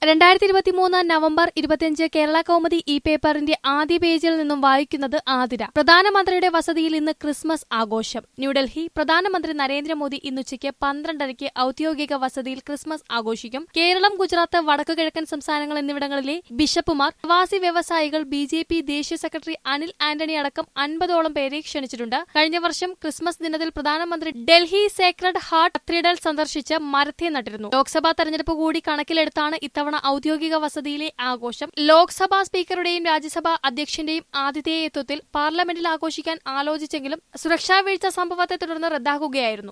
രണ്ടായിരത്തി ഇരുപത്തിമൂന്ന് നവംബർ ഇരുപത്തിയഞ്ച് കേരള കൗമുദി ഈ പേപ്പറിന്റെ ആദ്യ പേജിൽ നിന്നും വായിക്കുന്നത് ആതിര പ്രധാനമന്ത്രിയുടെ വസതിയിൽ ഇന്ന് ക്രിസ്മസ് ആഘോഷം ന്യൂഡൽഹി പ്രധാനമന്ത്രി നരേന്ദ്രമോദി ഇന്നുച്ചയ്ക്ക് പന്ത്രണ്ടരയ്ക്ക് ഔദ്യോഗിക വസതിയിൽ ക്രിസ്മസ് ആഘോഷിക്കും കേരളം ഗുജറാത്ത് വടക്കുകിഴക്കൻ സംസ്ഥാനങ്ങൾ എന്നിവിടങ്ങളിലെ ബിഷപ്പുമാർ പ്രവാസി വ്യവസായികൾ ബി ജെ പി ദേശീയ സെക്രട്ടറി അനിൽ ആന്റണി അടക്കം അൻപതോളം പേരെ ക്ഷണിച്ചിട്ടുണ്ട് കഴിഞ്ഞ വർഷം ക്രിസ്മസ് ദിനത്തിൽ പ്രധാനമന്ത്രി ഡൽഹി സേക്രഡ് ഹാർട്ട് കത്തീഡ്രൽ സന്ദർശിച്ച് മരത്തെ നട്ടിരുന്നു ലോക്സഭാ തെരഞ്ഞെടുപ്പ് കൂടി കണക്കിലെടുത്താണ് ഇത്തവണ ഔദ്യോഗിക വസതിയിലെ ആഘോഷം ലോക്സഭാ സ്പീക്കറുടെയും രാജ്യസഭാ അധ്യക്ഷന്റെയും ആതിഥേയത്വത്തിൽ പാർലമെന്റിൽ ആഘോഷിക്കാൻ ആലോചിച്ചെങ്കിലും സുരക്ഷാ വീഴ്ച സംഭവത്തെ തുടർന്ന് റദ്ദാക്കുകയായിരുന്നു